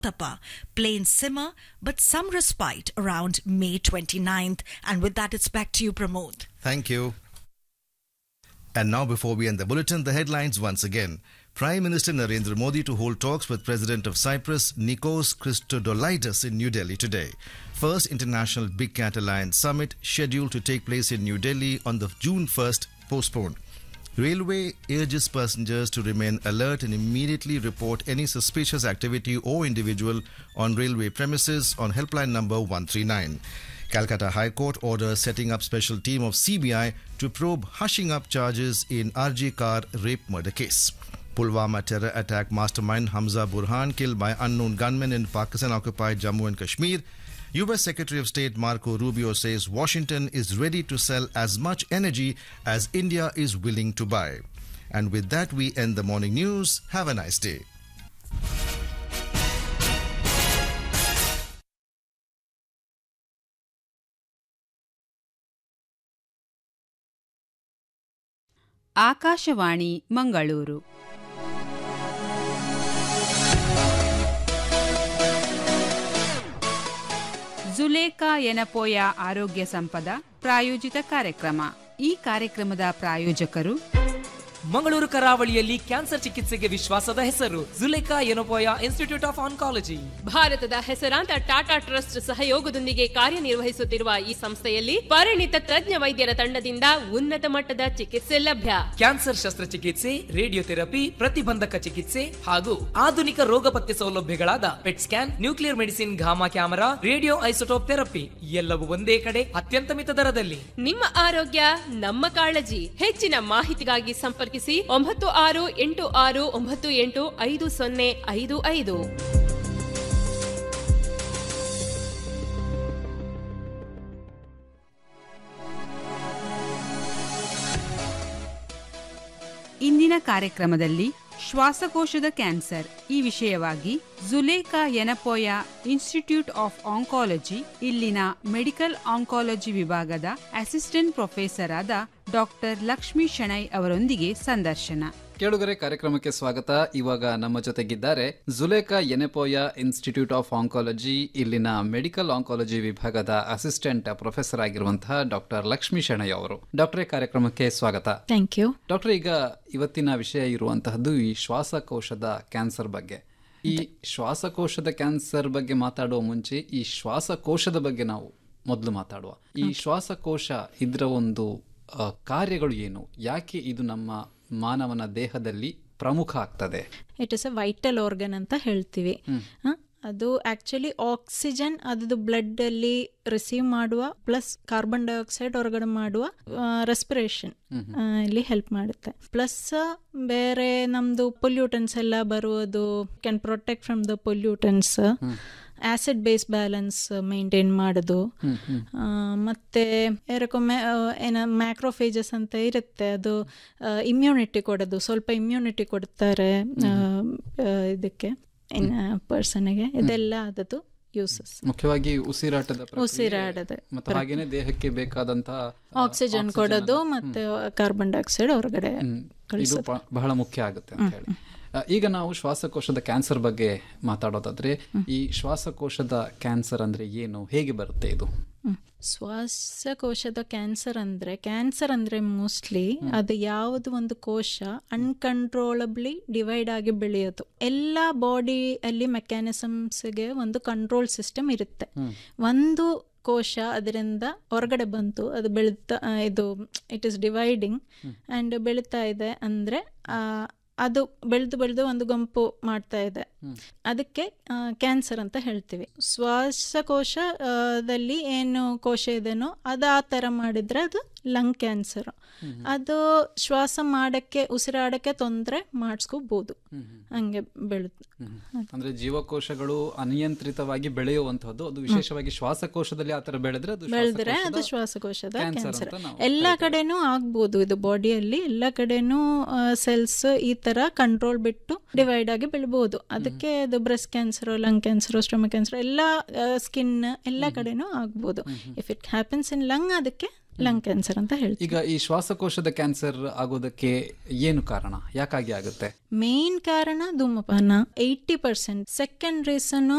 Tapa, plain simmer, but some respite around May 29th. And with that, it's back to you, Pramod. Thank you. And now, before we end the bulletin, the headlines once again. Prime Minister Narendra Modi to hold talks with President of Cyprus Nikos Christodoulides in New Delhi today. First International Big Cat Alliance Summit scheduled to take place in New Delhi on the June 1st postponed. Railway urges passengers to remain alert and immediately report any suspicious activity or individual on railway premises on helpline number 139. Calcutta High Court orders setting up special team of CBI to probe hushing up charges in RJ Car rape murder case. Pulwama terror attack mastermind Hamza Burhan killed by unknown gunmen in Pakistan occupied Jammu and Kashmir. US Secretary of State Marco Rubio says Washington is ready to sell as much energy as India is willing to buy. And with that, we end the morning news. Have a nice day. Akashvani Mangaluru Zulekha Yenepoya ಆರೋಗ್ಯ ಸಂಪದ ಪ್ರಾಯೋಜಿತ ಕಾರ್ಯಕ್ರಮ ಈ ಕಾರ್ಯಕ್ರಮದ ಪ್ರಾಯೋಜಕರು ಮಂಗಳೂರು ಕರಾವಳಿಯಲ್ಲಿ cancer ಚಿಕಿತ್ಸೆಗೆ ವಿಶ್ವಾಸದ ಹೆಸರು Zulekha Yenepoya institute of oncology ಭಾರತದ ಹೆಸರಾಂತ ಟಾಟಾ ಟ್ರಸ್ಟ್ ಸಹಯೋಗದೊಂದಿಗೆ ಕಾರ್ಯನಿರ್ವಹಿಸುತ್ತಿರುವ ಈ ಸಂಸ್ಥೆಯಲ್ಲಿ ಪರಿಣಿತ ತಜ್ಞ ವೈದ್ಯರ ತಂಡದಿಂದ ಉನ್ನತ ಮಟ್ಟದ ಚಿಕಿತ್ಸೆ ಲಭ್ಯ ಕ್ಯಾನ್ಸರ್ ಶಸ್ತ್ರಚಿಕಿತ್ಸೆ ರೇಡಿಯೋಥೆರಪಿ ಪ್ರತಿಬಂಧಕ ಚಿಕಿತ್ಸೆ ಹಾಗೂ ಆಧುನಿಕ ರೋಗ ಪತ್ತೆ ಸೌಲಭ್ಯಗಳಾದ PET scan nuclear medicine gamma camera radioisotope therapy ಎಲ್ಲವೂ ಒಂದೇ ಕಡೆ ಅತ್ಯಂತ ಮಿತ ದರದಲ್ಲಿ ನಿಮ್ಮ ಆರೋಗ್ಯ ನಮ್ಮ ಕಾಳಜಿ ಹೆಚ್ಚಿನ ಮಾಹಿತಿಗಾಗಿ ಸಂಪರ್ಕಿಸಿ ಒಂಬತ್ತು ಆರು ಎಂಟು ಆರು ಒಂಬತ್ತು ಎಂಟು ಐದು ಸೊನ್ನೆ ಐದು ಐದು ಇಂದಿನ ಕಾರ್ಯಕ್ರಮದಲ್ಲಿ ಶ್ವಾಸಕೋಶದ ಕ್ಯಾನ್ಸರ್ ಈ ವಿಷಯವಾಗಿ Zulekha Yenepoya institute of oncology ಇಲ್ಲಿನ ಮೆಡಿಕಲ್ ಆಂಕಾಲಜಿ ವಿಭಾಗದ ಅಸಿಸ್ಟೆಂಟ್ ಪ್ರೊಫೆಸರ್ ಆದ ಡಾಕ್ಟರ್ ಲಕ್ಷ್ಮೀ ಶೆಣೈ ಅವರೊಂದಿಗೆ ಸಂದರ್ಶನ ಕೇಳುಗರೆ ಕಾರ್ಯಕ್ರಮಕ್ಕೆ ಸ್ವಾಗತ ಇವಾಗ ನಮ್ಮ ಜೊತೆಗಿದ್ದಾರೆ Zulekha Yenepoya institute of oncology ಇಲ್ಲಿನ ಮೆಡಿಕಲ್ ಆಂಕಾಲಜಿ ವಿಭಾಗದ ಅಸಿಸ್ಟೆಂಟ್ ಪ್ರೊಫೆಸರ್ ಆಗಿರುವಂತಹ ಡಾಕ್ಟರ್ ಲಕ್ಷ್ಮೀ ಶೆಣೈ ಅವರು ಡಾಕ್ಟರೇ ಕಾರ್ಯಕ್ರಮಕ್ಕೆ ಸ್ವಾಗತ ಥ್ಯಾಂಕ್ ಯು ಡಾಕ್ಟರ್ ಈಗ ಇವತ್ತಿನ ವಿಷಯ ಇರುವಂತಹದ್ದು ಈ ಶ್ವಾಸಕೋಶದ ಕ್ಯಾನ್ಸರ್ ಬಗ್ಗೆ ಈ ಶ್ವಾಸಕೋಶದ ಕ್ಯಾನ್ಸರ್ ಬಗ್ಗೆ ಮಾತಾಡುವ ಮುಂಚೆ ಈ ಶ್ವಾಸಕೋಶದ ಬಗ್ಗೆ ನಾವು ಮೊದಲು ಮಾತಾಡುವ ಈ ಶ್ವಾಸಕೋಶ ಇದರ ಒಂದು ಆ, ಕಾರ್ಯಗಳು ಏನು ಯಾಕೆ ಇದು ನಮ್ಮ ಮಾನವನ ದೇಹದಲ್ಲಿ ಪ್ರಮುಖ ಆಗ್ತದೆ it is a vital organ ಅಂತ ಹೇಳ್ತೀವಿ ಹ? ಅದು ಆಕ್ಚುಲಿ ಆಕ್ಸಿಜನ್ ಅದ್ರದ್ದು ಬ್ಲಡ್ ಅಲ್ಲಿ ರಿಸೀವ್ ಮಾಡುವ ಪ್ಲಸ್ ಕಾರ್ಬನ್ ಡೈಆಕ್ಸೈಡ್ ಹೊರಗಡೆ ಮಾಡುವ ರೆಸ್ಪಿರೇಷನ್ ಇಲ್ಲಿ ಹೆಲ್ಪ್ ಮಾಡುತ್ತೆ ಪ್ಲಸ್ ಬೇರೆ ನಮ್ದು ಪೊಲ್ಯೂಟನ್ಸ್ ಎಲ್ಲ ಬರುವುದು can protect from the pollutants acid base balance maintain ಮಾಡೋದು ಆ, ಮತ್ತೆ ಎರಕೊಮ್ಮೆ ಆ, ಏನ ಮ್ಯಾಕ್ರೋಫೇಜಸ್ ಅಂತ ಇರುತ್ತೆ ಅದು ಇಮ್ಯುನಿಟಿ ಕೊಡೋದು ಸ್ವಲ್ಪ ಇಮ್ಯುನಿಟಿ ಕೊಡ್ತಾರೆ ಆ, ಆ, ಇದಕ್ಕೆ ಪರ್ಸನ್ಗೆ ಇದೆಲ್ಲ ಅದದು ಯೂಸಸ್ ಮುಖ್ಯವಾಗಿ ಉಸಿರಾಟದ ಪ್ರಕ್ರಿಯೆ ಉಸಿರಾಡದ ಮತ್ತು ಹಾಗೇನೆ ದೇಹಕ್ಕೆ ಬೇಕಾದಂತಹ ಆಕ್ಸಿಜನ್ ಕೊಡೋದು ಮತ್ತೆ ಕಾರ್ಬನ್ ಡೈಆಕ್ಸೈಡ್ ಹೊರಗಡೆ ಇದು ಪ- ಬಹಳ ಮುಖ್ಯ ಆಗುತ್ತೆ ಅಂತ ಹೇಳಿ ಆ, ಈಗ ನಾವು ಶ್ವಾಸಕೋಶದ ಕ್ಯಾನ್ಸರ್ ಬಗ್ಗೆ ಮಾತಾಡೋದಾದ್ರೆ ಈ ಶ್ವಾಸಕೋಶದ ಕ್ಯಾನ್ಸರ್ ಅಂದ್ರೆ ಏನು ಹೇಗೆ ಬರುತ್ತೆ ಇದು ಹ್ಮ್. ಶ್ವಾಸಕೋಶದ ಕ್ಯಾನ್ಸರ್ ಅಂದ್ರೆ ಕ್ಯಾನ್ಸರ್ ಅಂದ್ರೆ ಮೋಸ್ಟ್ಲಿ ಅದು ಯಾವುದು ಒಂದು ಕೋಶ ಅನ್ಕಂಟ್ರೋಲಬ್ಲಿ ಡಿವೈಡ್ ಆಗಿ ಬೆಳೆಯೋದು ಎಲ್ಲ ಬಾಡಿ ಅಲ್ಲಿ ಮೆಕ್ಯಾನಿಸಮ್ಸ್ಗೆ ಒಂದು ಕಂಟ್ರೋಲ್ ಸಿಸ್ಟಮ್ ಇರುತ್ತೆ ಒಂದು ಕೋಶ ಅದರಿಂದ ಹೊರಗಡೆ ಬಂತು ಅದು ಬೆಳೀತಾ ಆ, ಇದು ಇಟ್ ಇಸ್ ಡಿವೈಡಿಂಗ್ ಆ್ಯಂಡ್ ಬೆಳೀತಾ ಇದೆ ಅಂದರೆ ಅದು ಬೆಳೆದು ಬೆಳೆದು ಒಂದು ಗುಂಪು ಮಾಡ್ತಾ ಇದೆ ಅದಕ್ಕೆ ಕ್ಯಾನ್ಸರ್ ಅಂತ ಹೇಳ್ತೀವಿ ಶ್ವಾಸಕೋಶದಲ್ಲಿ ಏನು ಕೋಶ ಇದೆನೋ ಅದು ಆ ಥರ ಮಾಡಿದ್ರೆ ಅದು ಲಂಗ್ ಕ್ಯಾನ್ಸರ್ ಅದು ಶ್ವಾಸ ಮಾಡಕ್ಕೆ ಉಸಿರಾಡಕ್ಕೆ ತೊಂದರೆ ಮಾಡಿಸ್ಕೋಬಹುದು ಹಂಗೆ ಬೆಳುತ್ತೆ ಅಂದ್ರೆ ಜೀವಕೋಶಗಳು ಅನಿಯಂತ್ರಿತವಾಗಿ ಬೆಳೆಯುವಂತಹದ್ದು ಅದು ವಿಶೇಷವಾಗಿ ಶ್ವಾಸಕೋಶದಲ್ಲಿ ಆತರ ಬೆಳೆದ್ರೆ ಅದು ಬೆಳೆದ್ರೆ ಅದು ಶ್ವಾಸಕೋಶದ ಶ್ವಾಸಕೋಶದ cancer ಕ್ಯಾನ್ಸರ್ ಅಂತ ನಾವು ಎಲ್ಲ ಕಡೆನೂ ಆಗ್ಬೋದು ಇದು ಬಾಡಿಯಲ್ಲಿ ಎಲ್ಲ ಕಡೆನೂ ಸೆಲ್ಸ್ ಈ ತರ ಕಂಟ್ರೋಲ್ ಬಿಟ್ಟು ಡಿವೈಡ್ ಆಗಿ ಬೆಳಿಬಹುದು ಅದಕ್ಕೆ ಅದು breast cancer lung cancer stomach cancer ಎಲ್ಲ ಸ್ಕಿನ್ ಎಲ್ಲ ಕಡೆನೂ ಆಗ್ಬೋದು if it happens in lung ಅದಕ್ಕೆ ಲಂಗ್ ಕ್ಯಾನ್ಸರ್ ಅಂತ ಹೇಳ್ತೀವಿ ಈಗ ಈ ಶ್ವಾಸಕೋಶದ ಕ್ಯಾನ್ಸರ್ ಆಗೋದಕ್ಕೆ ಏನು ಕಾರಣ ಯಾಕಾಗಿ ಆಗುತ್ತೆ ಮೇನ್ ಕಾರಣ ಧೂಮಪಾನ ಏಯ್ಟಿ ಪರ್ಸೆಂಟ್ ಸೆಕೆಂಡ್ ರೀಸನ್